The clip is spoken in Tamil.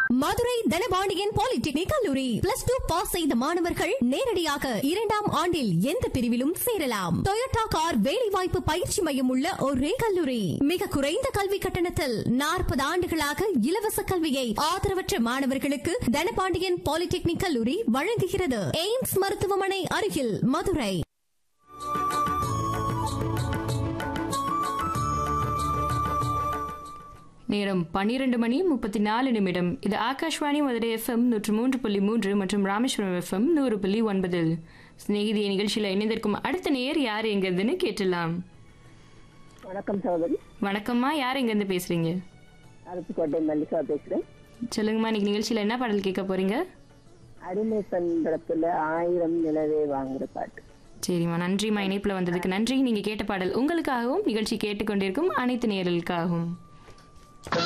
மதுரை தனபாண்டியன் பாலிடெக்னிக் கல்லூரி பிளஸ் டூ பாஸ் செய்த மாணவர்கள் நேரடியாக இரண்டாம் ஆண்டில் எந்த பிரிவிலும் சேரலாம் டொயோட்டா கார் வேலைவாய்ப்பு பயிற்சி மையம் உள்ள ஒரே கல்லூரி மிக குறைந்த கல்வி கட்டணத்தில் நாற்பது ஆண்டுகளாக இலவச கல்வியை ஆதரவற்ற மாணவர்களுக்கு தனபாண்டியன் பாலிடெக்னிக் கல்லூரி வழங்குகிறது எய்ம்ஸ் மருத்துவமனை அருகில் மதுரை நேரம் பன்னிரண்டு மணி முப்பத்தி நாலு நிமிடம் இது ஆகாஷ்வாணி மதுரை எஃப்எம் நூற்று மூன்று புள்ளி மூன்று மற்றும் ராமேஸ்வரம் எஃப்எம் நூறு புள்ளி ஒன்பதில் சிநேகிதிய நிகழ்ச்சியில் இணைந்திருக்கும் அடுத்த நேர் யார் எங்கிறதுன்னு கேட்டுடலாம் வணக்கம் சகோதரி வணக்கம்மா யார் எங்கேருந்து பேசுறீங்க அருப்புக்கோட்டை மல்லிகா பேசுறேன் சொல்லுங்கம்மா இன்னைக்கு நிகழ்ச்சியில் என்ன பாடல் கேட்க போறீங்க அடிமை பண்படத்துல ஆயிரம் நிலவே வாங்குற பாட்டு சரிம்மா நன்றிம்மா இணைப்பில் வந்ததுக்கு நன்றி நீங்கள் கேட்ட பாடல் உங்களுக்காகவும் நிகழ்ச்சி கேட்டுக்கொண்டிருக்கும் அனைத்து நேரலுக்காகவும்